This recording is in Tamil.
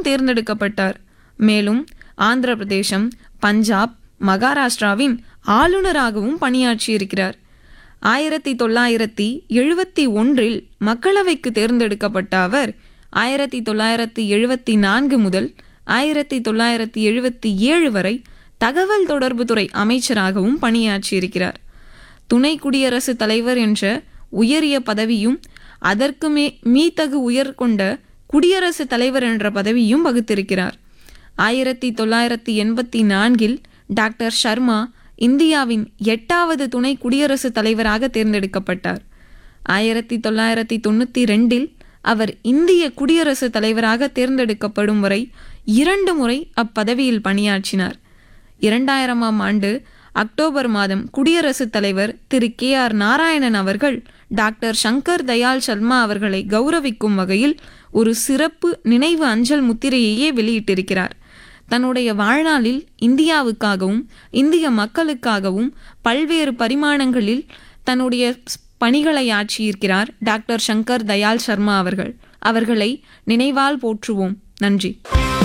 தேர்ந்தெடுக்கப்பட்டார் மேலும் ஆந்திர பிரதேசம் பஞ்சாப் மகாராஷ்டிராவின் ஆளுநராகவும் பணியாற்றியிருக்கிறார் ஆயிரத்தி தொள்ளாயிரத்தி எழுபத்தி ஒன்றில் மக்களவைக்கு தேர்ந்தெடுக்கப்பட்ட அவர் ஆயிரத்தி தொள்ளாயிரத்தி எழுபத்தி நான்கு முதல் ஆயிரத்தி தொள்ளாயிரத்தி எழுபத்தி ஏழு வரை தகவல் தொடர்புத்துறை அமைச்சராகவும் பணியாற்றியிருக்கிறார் துணை குடியரசுத் தலைவர் என்ற உயரிய பதவியும் அதற்கு மே மீத்தகு உயர் கொண்ட குடியரசுத் தலைவர் என்ற பதவியும் வகுத்திருக்கிறார் ஆயிரத்தி தொள்ளாயிரத்தி எண்பத்தி நான்கில் டாக்டர் சர்மா இந்தியாவின் எட்டாவது துணை குடியரசுத் தலைவராக தேர்ந்தெடுக்கப்பட்டார் ஆயிரத்தி தொள்ளாயிரத்தி தொண்ணூற்றி ரெண்டில் அவர் இந்திய குடியரசுத் தலைவராக தேர்ந்தெடுக்கப்படும் வரை இரண்டு முறை அப்பதவியில் பணியாற்றினார் இரண்டாயிரமாம் ஆண்டு அக்டோபர் மாதம் குடியரசுத் தலைவர் திரு கே ஆர் நாராயணன் அவர்கள் டாக்டர் சங்கர் தயாள் சர்மா அவர்களை கௌரவிக்கும் வகையில் ஒரு சிறப்பு நினைவு அஞ்சல் முத்திரையையே வெளியிட்டிருக்கிறார் தன்னுடைய வாழ்நாளில் இந்தியாவுக்காகவும் இந்திய மக்களுக்காகவும் பல்வேறு பரிமாணங்களில் தன்னுடைய ஸ்- பணிகளை ஆற்றியிருக்கிறார் டாக்டர் சங்கர் தயாள் சர்மா அவர்கள் அவர்களை நினைவால் போற்றுவோம் நன்றி